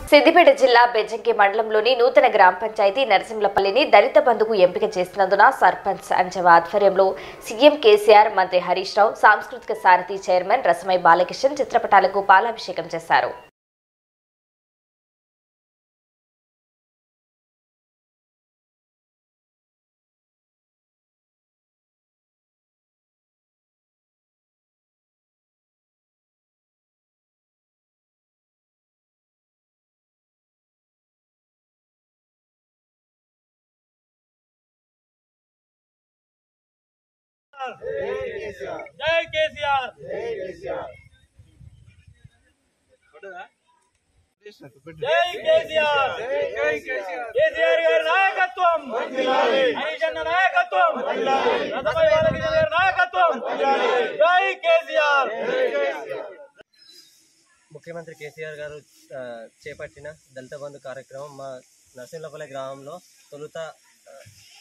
సిద్దిపేట జిల్లా బెజ్జంకి మండలంలోని నూతన గ్రామ పంచాయతీ నరసింహపల్లిని దళిత బంధుకు ఎంపిక చేసినందున సర్పంచ్ అంజవ ఆధ్వర్యంలో సీఎం కేసీఆర్ మంత్రి హరీష్ రావు సాంస్కృతిక సారథి చైర్మన్ రసమై బాలకిషన్ చిత్రపటాలకు పాలాభిషేకం చేశారు జై కేసీఆర్ జై కేసీఆర్ కేసీఆర్ గారి నాయకత్వం హరీష్ అన్న నాయకత్వం రథమై బాలకృష్ణ గారి నాయకత్వం జై కేసీఆర్ ముఖ్యమంత్రి కేసీఆర్ గారు ఆ, చేపట్టిన దళిత బంధు కార్యక్రమం మా నరసింహపల్లి గ్రామంలో తొలుత ఆ,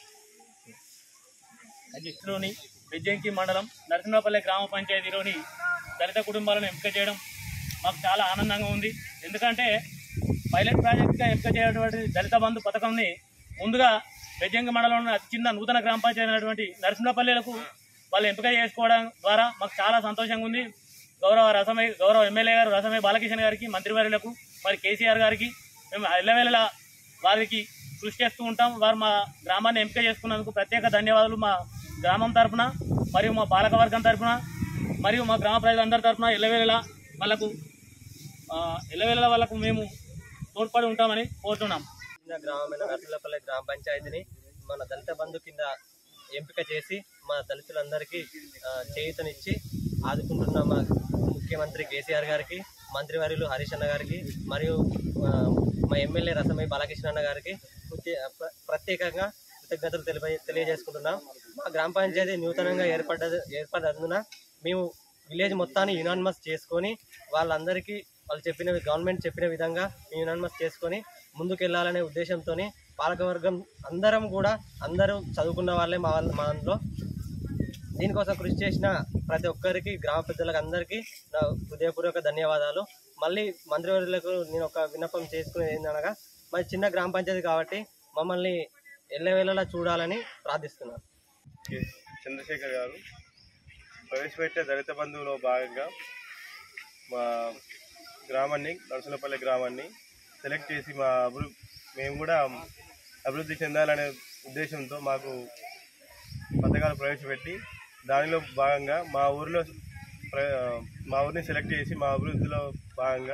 లోని విజయంకి మండలం నరసింహపల్లి గ్రామ పంచాయతీలోని దళిత కుటుంబాలను ఎంపిక చేయడం మాకు చాలా ఆనందంగా ఉంది ఎందుకంటే పైలట్ ప్రాజెక్ట్గా ఎంపిక చేయటువంటి దళిత బంధు పథకంని ముందుగా బెజ్జంకి మండలంలోని అతి చిన్న నూతన గ్రామ పంచాయతీ అయినటువంటి నరసింహపల్లిలకు వాళ్ళు ఎంపిక చేసుకోవడం ద్వారా మాకు చాలా సంతోషంగా ఉంది గౌరవ రసమై గౌరవ ఎమ్మెల్యే గారు రసమై బాలకిషన్ గారికి మంత్రివర్యులకు మరి కేసీఆర్ గారికి మేము ఎల్లవేళలా వారికి కృషి చేస్తూ ఉంటాం వారు మా గ్రామాన్ని ఎంపిక చేసుకున్నందుకు ప్రత్యేక ధన్యవాదాలు మా గ్రామం తరపున మరియు మా పాలక వర్గం తరపున మరియు మా గ్రామ ప్రజలందరి తరపున ఎల్లవేళలా వాళ్ళకు ఆ, ఎల్లవేళలా వాళ్ళకు మేము తోడ్పడి ఉంటామని కోరుతున్నాం చిన్న గ్రామమైన నరసింహపల్లి గ్రామ పంచాయతీని మన దళిత బంధు కింద ఎంపిక చేసి మా దళితులందరికీ ఆ, చేయూతనిచ్చి ఆదుకుంటున్న మా ముఖ్యమంత్రి కేసీఆర్ గారికి మంత్రివర్యులు హరీష్ అన్న గారికి మరియు ఆ, మా ఎమ్మెల్యే రసమై బాలకృష్ణ అన్న గారికి ముఖ్య- ప్ర- ప్రత్యేకంగా కృతజ్ఞతలు తెలియ తెలియజేసుకుంటున్నాం మా గ్రామ పంచాయతీ నూతనంగా ఏర్పడ్డ ఏర్పడినందున మేము విలేజ్ మొత్తాన్ని యునానిమస్ చేసుకొని వాళ్ళందరికీ వాళ్ళు చెప్పిన గవర్నమెంట్ చెప్పిన విధంగా యునానిమస్ చేసుకొని ముందుకెళ్లాలనే ఉద్దేశంతో పాలకవర్గం అందరం కూడా అందరూ చదువుకున్న వాళ్ళే మా వాళ్ళ మా దాంట్లో దీనికోసం కృషి చేసిన ప్రతి ఒక్కరికి గ్రామ పెద్దలకు అందరికీ నా హృదయపూర్వక ధన్యవాదాలు మళ్ళీ మంత్రివర్యులకు నేను ఒక విన్నపం చేసుకునేది ఏంటనగా మరి చిన్న గ్రామ పంచాయతీ కాబట్టి మమ్మల్ని ఎల్లవేళలా చూడాలని ప్రార్థిస్తున్నాను కె. చంద్రశేఖర్ గారు ప్రవేశపెట్టే దళిత బంధువులో భాగంగా మా గ్రామాన్ని నరసలపల్లి గ్రామాన్ని సెలెక్ట్ చేసి మా అభివృద్ధి మేము కూడా అభివృద్ధి చెందాలనే ఉద్దేశంతో మాకు పథకాలు ప్రవేశపెట్టి దానిలో భాగంగా మా ఊరిలో ప్ర మా ఊరిని సెలెక్ట్ చేసి మా అభివృద్ధిలో భాగంగా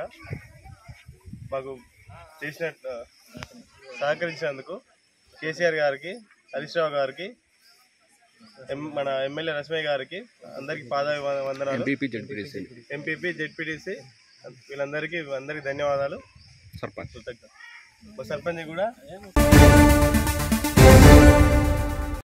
మాకు చేసిన సహకరించినందుకు కేసీఆర్ గారికి హరీష్ రావు గారికి ఎం- మన ఎమ్మెల్యే రశ్మయ్య గారికి అందరికి పాద వందనాలు ఎంపీపీ జెడ్పీటీసీ వీళ్ళందరికీ అందరికి ధన్యవాదాలు సర్పంచ్ కృతజ్ఞత మా సర్పంచ్ కూడా